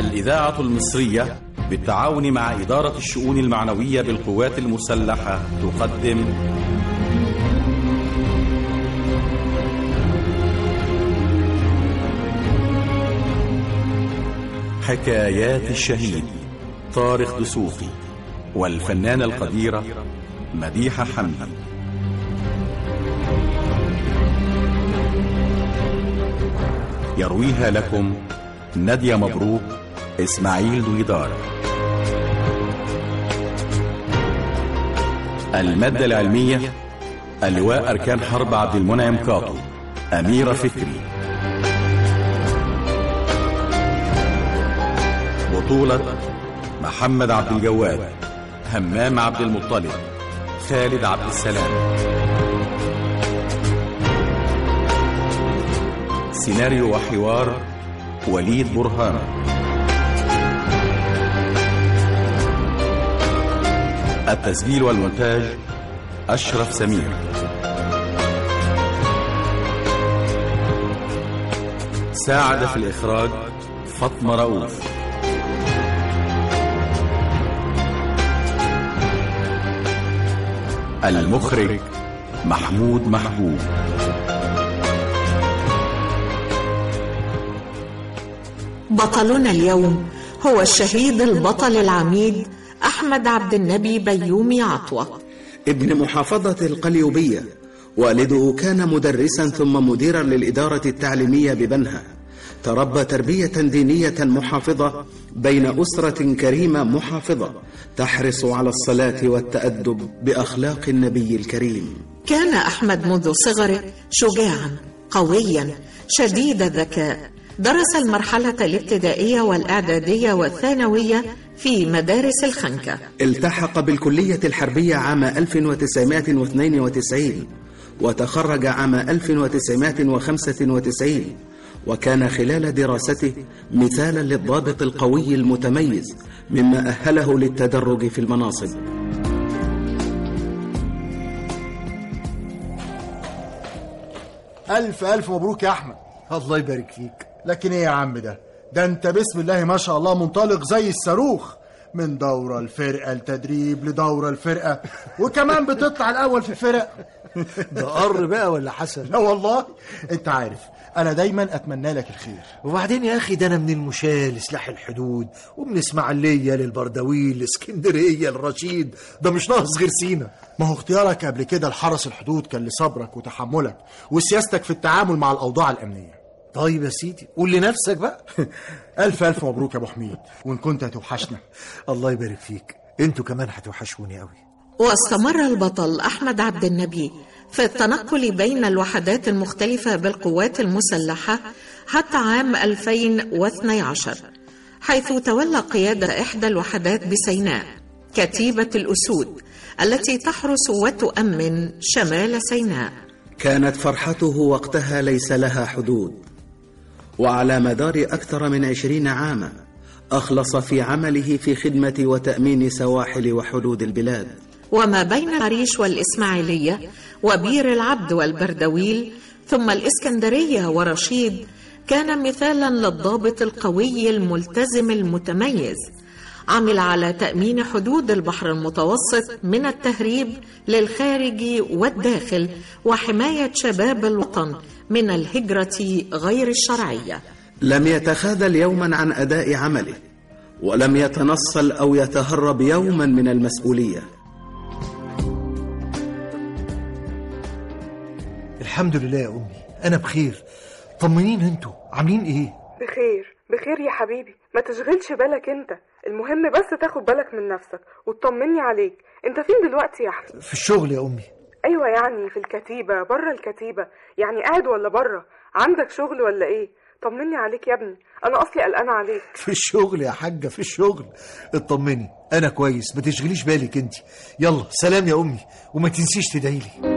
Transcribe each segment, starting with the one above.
الإذاعة المصرية بالتعاون مع إدارة الشؤون المعنوية بالقوات المسلحة تقدم حكايات الشهيد طارق دسوقي والفنانة القديرة مديحة حمدي يرويها لكم نادية مبروك إسماعيل دويدار المادة العلمية اللواء أركان حرب عبد المنعم كاطو أميرة فكري بطولة محمد عبد الجواد همام عبد المطلب خالد عبد السلام سيناريو وحوار وليد برهان التسجيل والمونتاج أشرف سمير ساعد في الإخراج فاطمة رؤوف المخرج محمود محبوب بطلنا اليوم هو الشهيد البطل العميد أحمد عبد النبي بيومي عطوة ابن محافظة القليوبية والده كان مدرسا ثم مديرا للإدارة التعليمية ببنها تربى تربية دينية محافظة بين أسرة كريمة محافظة تحرص على الصلاة والتأدب بأخلاق النبي الكريم كان أحمد منذ صغره شجاعا قويا شديد الذكاء درس المرحلة الابتدائية والإعدادية والثانوية في مدارس الخنكة التحق بالكلية الحربية عام 1992 وتخرج عام 1995 وكان خلال دراسته مثالا للضابط القوي المتميز مما أهله للتدرج في المناصب ألف ألف مبروك يا أحمد الله يبارك فيك لكن إيه يا عم ده ده أنت بسم الله ما شاء الله منطلق زي الصاروخ من دورة الفرقة التدريب لدورة الفرقة وكمان بتطلع الأول في الفرق ده قر بقى ولا حسن لا والله أنت عارف أنا دايما أتمنى لك الخير وبعدين يا أخي ده أنا من المشاة لسلاح الحدود ومن إسماعيلية للبردويل لإسكندرية لرشيد ده مش ناقص غير سينا ما هو اختيارك قبل كده لحرس الحدود كان لصبرك وتحملك وسياستك في التعامل مع الأوضاع الأمنية طيب يا سيدي قول لنفسك بقى ألف ألف مبروك يا أبو حميد وإن كنت هتوحشنا الله يبارك فيك انتوا كمان هتوحشوني قوي واستمر البطل أحمد عبد النبي في التنقل بين الوحدات المختلفة بالقوات المسلحة حتى عام 2012 حيث تولى قيادة إحدى الوحدات بسيناء كتيبة الأسود التي تحرس وتؤمن شمال سيناء كانت فرحته وقتها ليس لها حدود وعلى مدار أكثر من عشرين عاما أخلص في عمله في خدمة وتأمين سواحل وحدود البلاد وما بين العريش والإسماعيلية وبير العبد والبردويل ثم الإسكندرية ورشيد كان مثالا للضابط القوي الملتزم المتميز عمل على تأمين حدود البحر المتوسط من التهريب للخارج والداخل وحماية شباب الوطن من الهجرة غير الشرعية لم يتخاذل يوما عن أداء عمله ولم يتنصل أو يتهرب يوما من المسؤولية الحمد لله يا أمي أنا بخير طمنين انتوا عاملين إيه بخير بخير يا حبيبي ما تشغلش بالك انت المهم بس تاخد بالك من نفسك وتطمني عليك انت فين دلوقتي يا احمد في الشغل يا أمي ايوه يعني في الكتيبه بره الكتيبه يعني قاعد ولا بره عندك شغل ولا ايه طمني عليك يا ابني انا اصلي قلقانه عليك في الشغل يا حاجة في الشغل اطمني أنا كويس ما تشغليش بالك انت يلا سلام يا أمي وما تنسيش تدعيلي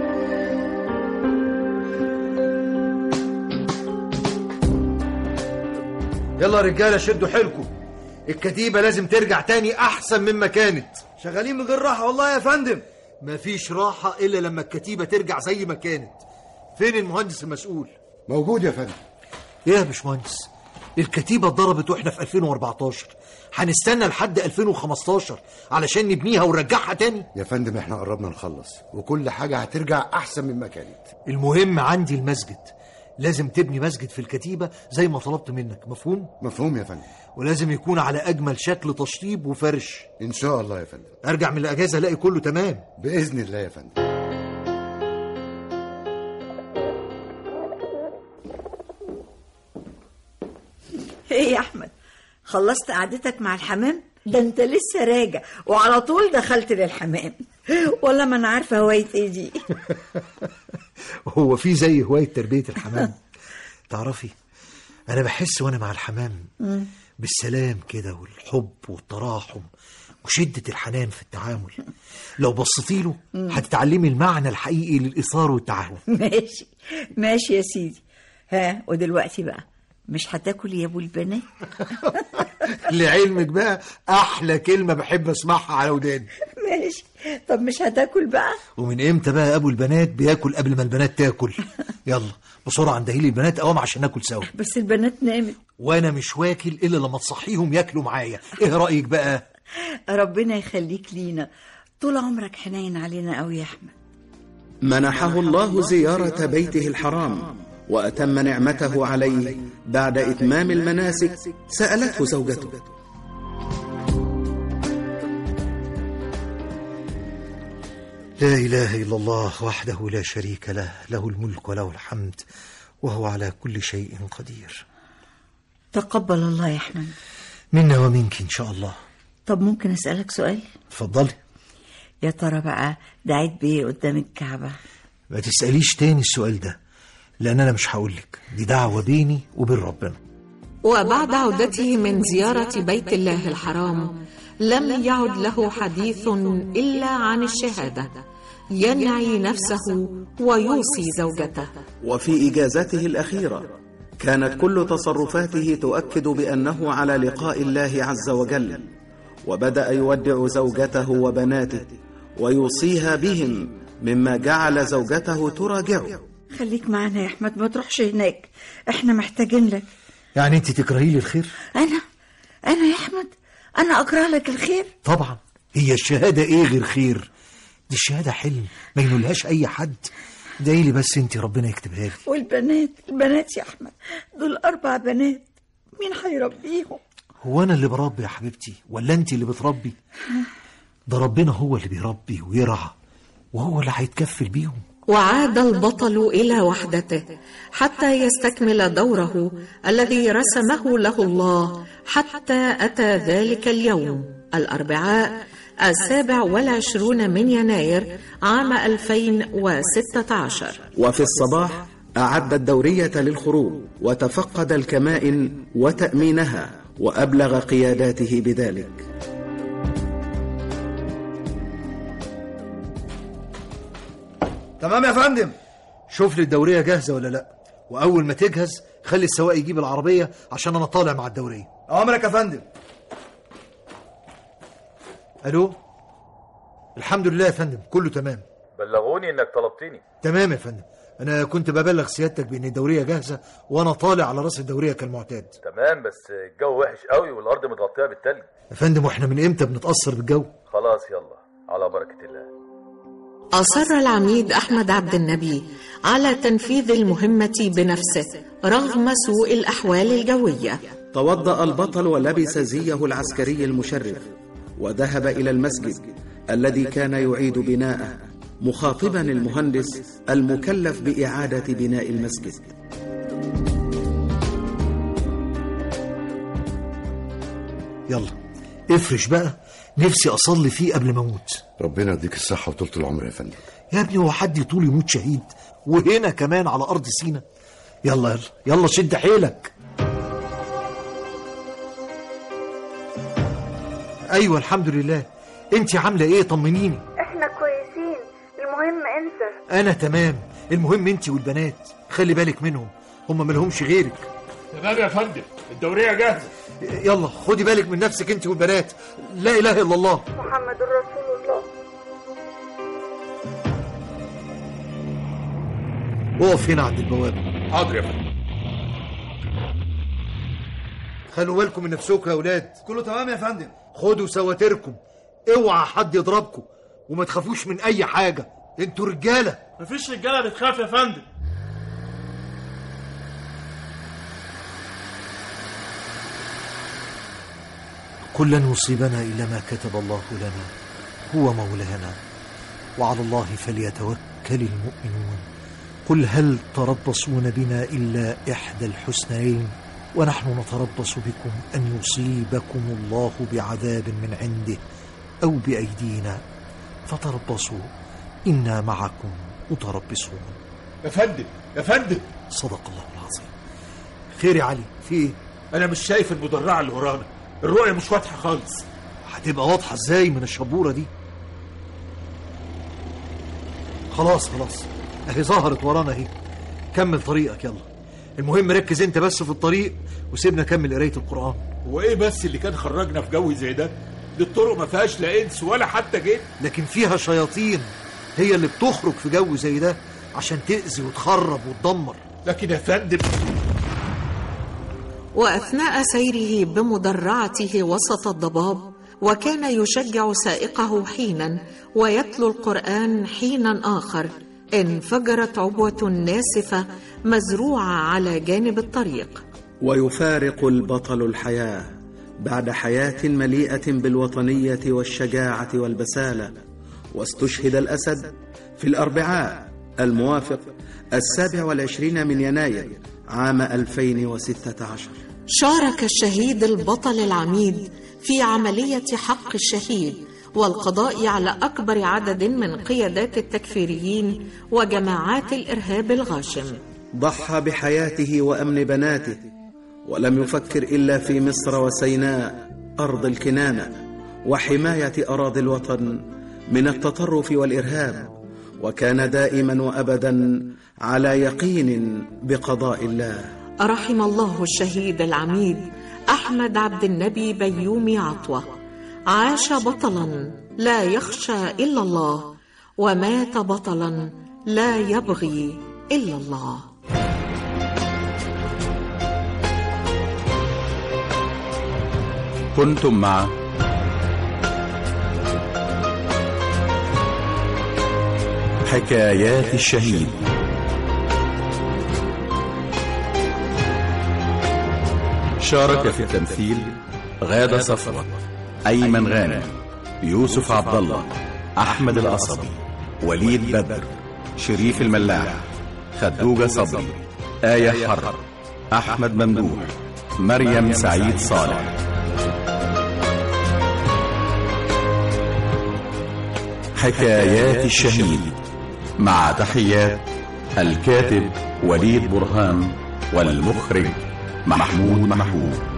يلا يا رجالة شدوا حيلكم الكتيبة لازم ترجع تاني أحسن مما كانت شغالين من غير راحة والله يا فندم مفيش راحة إلا لما الكتيبة ترجع زي ما كانت فين المهندس المسؤول موجود يا فندم ايه يا باشمهندس الكتيبة اتضربت واحنا في 2014 هنستنى لحد 2015 علشان نبنيها ونرجعها تاني يا فندم احنا قربنا نخلص وكل حاجة هترجع أحسن مما كانت المهم عندي المسجد لازم تبني مسجد في الكتيبة زي ما طلبت منك مفهوم؟ مفهوم يا فندم ولازم يكون على أجمل شكل تشطيب وفرش إن شاء الله يا فندم أرجع من الأجازة ألاقي كله تمام بإذن الله يا فندم ايه يا احمد خلصت قعدتك مع الحمام ده انت لسه راجع وعلى طول دخلت للحمام ولا ما انا عارفه هوايه ايه دي هو في زي هواية تربية الحمام تعرفي أنا بحس وأنا مع الحمام بالسلام كده والحب والتراحم وشدة الحنان في التعامل لو بصيتي له هتتعلمي المعنى الحقيقي للإثار والتعاون ماشي ماشي يا سيدي ها ودلوقتي بقى مش هتاكل يا ابو البنات لعلمك بقى أحلى كلمة بحب أسمعها على وداني ماشي طب مش هتاكل بقى ومن امتى بقى ابو البنات بياكل قبل ما البنات تاكل يلا بسرعه اندهي لي البنات قوام عشان ناكل سوا بس البنات نامت وانا مش واكل الا لما تصحيهم ياكلوا معايا ايه رايك بقى ربنا يخليك لينا طول عمرك حنين علينا قوي يا احمد منحه الله زيارة بيته الحرام وأتم نعمته عليه بعد إتمام المناسك سألته زوجته لا اله الا الله وحده لا شريك له له الملك وله الحمد وهو على كل شيء قدير تقبل الله يا احمد منا ومنك ان شاء الله طب ممكن اسالك سؤال اتفضلي يا ترى بقى دعيت بيه قدام الكعبه ما تساليش تاني السؤال ده لان انا مش هقولك دي دعوه بيني وبين ربنا وبعد عودته من زيارة بيت الله الحرام لم يعد له حديث إلا عن الشهادة ينعي نفسه ويوصي زوجته وفي إجازته الأخيرة كانت كل تصرفاته تؤكد بأنه على لقاء الله عز وجل وبدأ يودع زوجته وبناته ويوصيها بهم مما جعل زوجته تراجعه خليك معانا يا احمد ما تروحش هناك احنا محتاجين لك يعني انت تكرهي لي الخير انا انا يا احمد انا اكره لك الخير طبعا هي الشهاده ايه غير خير دي الشهاده حلم ما ينولهاش اي حد ادعي لي بس انت ربنا يكتبها لي والبنات البنات يا احمد دول اربع بنات مين هيربيهم هو انا اللي بربي يا حبيبتي ولا انت اللي بتربي ده ربنا هو اللي بيربي ويرعى وهو اللي هيتكفل بيهم وعاد البطل إلى وحدته حتى يستكمل دوره الذي رسمه له الله حتى أتى ذلك اليوم الأربعاء السابع والعشرون من يناير عام 2016 وفي الصباح أعد الدورية للخروج وتفقد الكمائن وتأمينها وأبلغ قياداته بذلك تمام يا فندم شوف لي الدوريه جاهزه ولا لا واول ما تجهز خلي السواق يجيب العربيه عشان انا طالع مع الدوريه اوامرك يا فندم الو الحمد لله يا فندم كله تمام بلغوني انك طلبتني تمام يا فندم انا كنت ببلغ سيادتك بان الدوريه جاهزه وانا طالع على راس الدوريه كالمعتاد تمام بس الجو وحش قوي والارض متغطيه بالتلج يا فندم واحنا من امتى بنتاثر بالجو خلاص يلا على بركه الله أصر العميد أحمد عبد النبي على تنفيذ المهمة بنفسه رغم سوء الأحوال الجوية توضأ البطل ولبس زيه العسكري المشرف وذهب إلى المسجد الذي كان يعيد بناءه مخاطبا المهندس المكلف بإعادة بناء المسجد يلا افرش بقى نفسي اصلي فيه قبل ما اموت ربنا يديك الصحة وطولة العمر يا فندم يا ابني هو حد يطول يموت شهيد وهنا كمان على ارض سينا يلا يلا يلا شد حيلك ايوه الحمد لله انت عامله ايه طمنيني احنا كويسين المهم انت انا تمام المهم انت والبنات خلي بالك منهم هم ملهمش غيرك تمام يا فندم الدورية جاهزة يلا خدي بالك من نفسك انت والبنات لا اله الا الله محمد رسول الله اقف هنا عند البوابه حاضر يا فندم خلوا بالكم من نفسكم يا اولاد كله تمام يا فندم خدوا سواتركم اوعى حد يضربكم وما تخافوش من اي حاجه انتوا رجاله مفيش رجاله بتخاف يا فندم قل لن يصيبنا الا ما كتب الله لنا هو مولانا وعلى الله فليتوكل المؤمنون قل هل تربصون بنا الا احدى الحسنيين ونحن نتربص بكم ان يصيبكم الله بعذاب من عنده او بايدينا فتربصوا انا معكم متربصون يا فندم يا فندم صدق الله العظيم خير يا علي في ايه انا مش شايف المدرعه اللي ورانا الرؤيه مش واضحه خالص هتبقى واضحه ازاي من الشبوره دي خلاص خلاص اهي ظهرت ورانا اهي كمل طريقك يلا المهم ركز انت بس في الطريق وسيبنا كمل قرايه القران وايه بس اللي كان خرجنا في جو زي ده دي الطرق ما فيهاش لا انس ولا حتى جن لكن فيها شياطين هي اللي بتخرج في جو زي ده عشان تأذي وتخرب وتدمر لكن يا فندم واثناء سيره بمدرعته وسط الضباب وكان يشجع سائقه حينا ويتلو القران حينا اخر انفجرت عبوه ناسفه مزروعه على جانب الطريق ويفارق البطل الحياه بعد حياه مليئه بالوطنيه والشجاعه والبساله واستشهد الاسد في الاربعاء الموافق السابع والعشرين من يناير عام 2016 شارك الشهيد البطل العميد في عمليه حق الشهيد والقضاء على اكبر عدد من قيادات التكفيريين وجماعات الارهاب الغاشم ضحى بحياته وامن بناته ولم يفكر الا في مصر وسيناء ارض الكنانه وحمايه اراضي الوطن من التطرف والارهاب وكان دائما وابدا على يقين بقضاء الله رحم الله الشهيد العميد احمد عبد النبي بيومي عطوه عاش بطلا لا يخشى الا الله ومات بطلا لا يبغي الا الله كنتم مع حكايات الشهيد شارك في التمثيل غادة صفوة أيمن غانم يوسف عبد الله أحمد القصبي وليد بدر شريف الملاح خدوجة صبري آية حرب أحمد ممدوح مريم سعيد صالح حكايات الشهيد مع تحيات الكاتب وليد برهان والمخرج محمود محمود